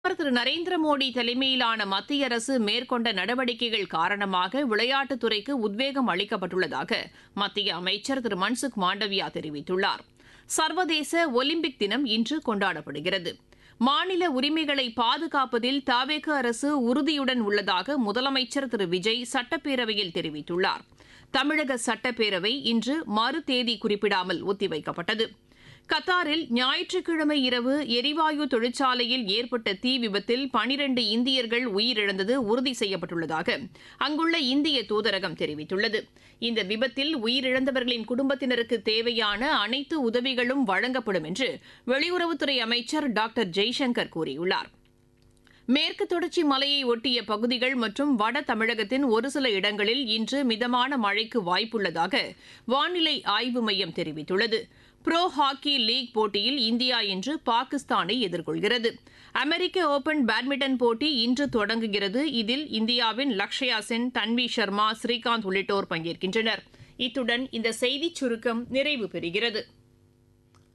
பிரதமர் திரு நரேந்திர மோடி தலைமையிலான மத்திய அரசு மேற்கொண்ட நடவடிக்கைகள் காரணமாக விளையாட்டுத்துறைக்கு உத்வேகம் அளிக்கப்பட்டுள்ளதாக மத்திய அமைச்சர் திரு மன்சுக் மாண்டவியா தெரிவித்துள்ளார் சர்வதேச ஒலிம்பிக் தினம் இன்று கொண்டாடப்படுகிறது மாநில உரிமைகளை பாதுகாப்பதில் தாவேக அரசு உறுதியுடன் உள்ளதாக முதலமைச்சர் திரு விஜய் சட்டப்பேரவையில் தெரிவித்துள்ளார் தமிழக சட்டப்பேரவை இன்று மறு தேதி குறிப்பிடாமல் ஒத்திவைக்கப்பட்டது கத்தாரில் ஞாயிற்றுக்கிழமை இரவு எரிவாயு தொழிற்சாலையில் ஏற்பட்ட தீ விபத்தில் பனிரண்டு இந்தியர்கள் உயிரிழந்தது உறுதி செய்யப்பட்டுள்ளதாக அங்குள்ள இந்திய தூதரகம் தெரிவித்துள்ளது இந்த விபத்தில் உயிரிழந்தவர்களின் குடும்பத்தினருக்கு தேவையான அனைத்து உதவிகளும் வழங்கப்படும் என்று வெளியுறவுத்துறை அமைச்சர் டாக்டர் ஜெய்சங்கர் கூறியுள்ளார் மேற்கு தொடர்ச்சி மலையை ஒட்டிய பகுதிகள் மற்றும் வட தமிழகத்தின் ஒரு சில இடங்களில் இன்று மிதமான மழைக்கு வாய்ப்புள்ளதாக வானிலை ஆய்வு மையம் தெரிவித்துள்ளது புரோ ஹாக்கி லீக் போட்டியில் இந்தியா இன்று பாகிஸ்தானை எதிர்கொள்கிறது அமெரிக்க ஓபன் பேட்மிண்டன் போட்டி இன்று தொடங்குகிறது இதில் இந்தியாவின் லக்ஷயா சென் தன்வி சர்மா ஸ்ரீகாந்த் உள்ளிட்டோர் பங்கேற்கின்றனர் இத்துடன் இந்த செய்திச் சுருக்கம் நிறைவு பெறுகிறது